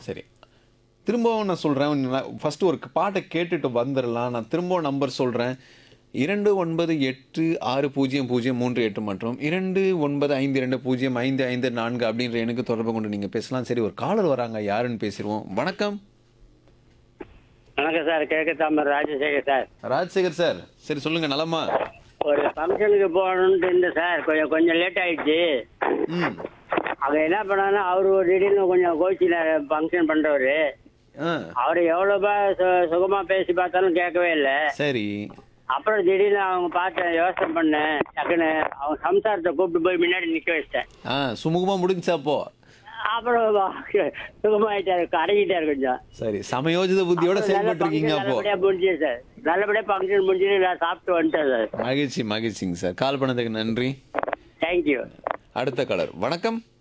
சரி திரும்பவும் நான் சொல்கிறேன் ஃபஸ்ட்டு ஒரு பாட்டை கேட்டுட்டு வந்துடலாம் நான் திரும்பவும் நம்பர் சொல்கிறேன் இரண்டு ஒன்பது எட்டு ஆறு பூஜ்ஜியம் பூஜ்ஜியம் மூன்று எட்டு மற்றும் இரண்டு ஒன்பது ஐந்து இரண்டு பூஜ்ஜியம் ஐந்து ஐந்து நான்கு அப்படின்ற எனக்கு தொடர்பு கொண்டு நீங்கள் பேசலாம் சரி ஒரு காலர் வராங்க யாருன்னு பேசிடுவோம் வணக்கம் வணக்கம் சார் கிழக்கு தாமர் ராஜசேகர் சார் ராஜசேகர் சார் சரி சொல்லுங்கள் நலமா ஒரு ஃபங்க்ஷனுக்கு போகணுன்ட்டு இருந்தேன் சார் கொஞ்சம் கொஞ்சம் லேட் ஆயிடுச்சு ம் அங்கே என்ன பண்ணாங்கன்னா அவர் ஒரு திடீர்னு கொஞ்சம் கோச்சியில் ஃபங்க்ஷன் பண்ணுறவர் ஆ அவர் எவ்வளோபா சு சுகமாக பேசி பார்த்தாலும் கேட்கவே இல்லை சரி அப்புறம் திடீர்னு அவங்க பார்த்தேன் யோசனை பண்ணேன் டக்குன்னு அவங்க சம்சாரத்தை கூப்பிட்டு போய் முன்னாடி நிற்க வச்சிட்டேன் ஆ சுமூகமாக முடிஞ்சா அப்போ அப்புறம் சுகமாயிட்டாரு அடங்கிட்டாரு கொஞ்சம் சரி சமயோஜித புத்தியோட செயல்பட்டு இருக்கீங்க அப்போ நல்லபடியாக முடிஞ்சு சார் நல்லபடியாக ஃபங்க்ஷன் முடிஞ்சு நான் சாப்பிட்டு வந்துட்டேன் சார் மகிழ்ச்சி மகிழ்ச்சிங்க சார் கால் பண்ணதுக்கு நன்றி தேங்க்யூ அடுத்த கலர் வணக்கம்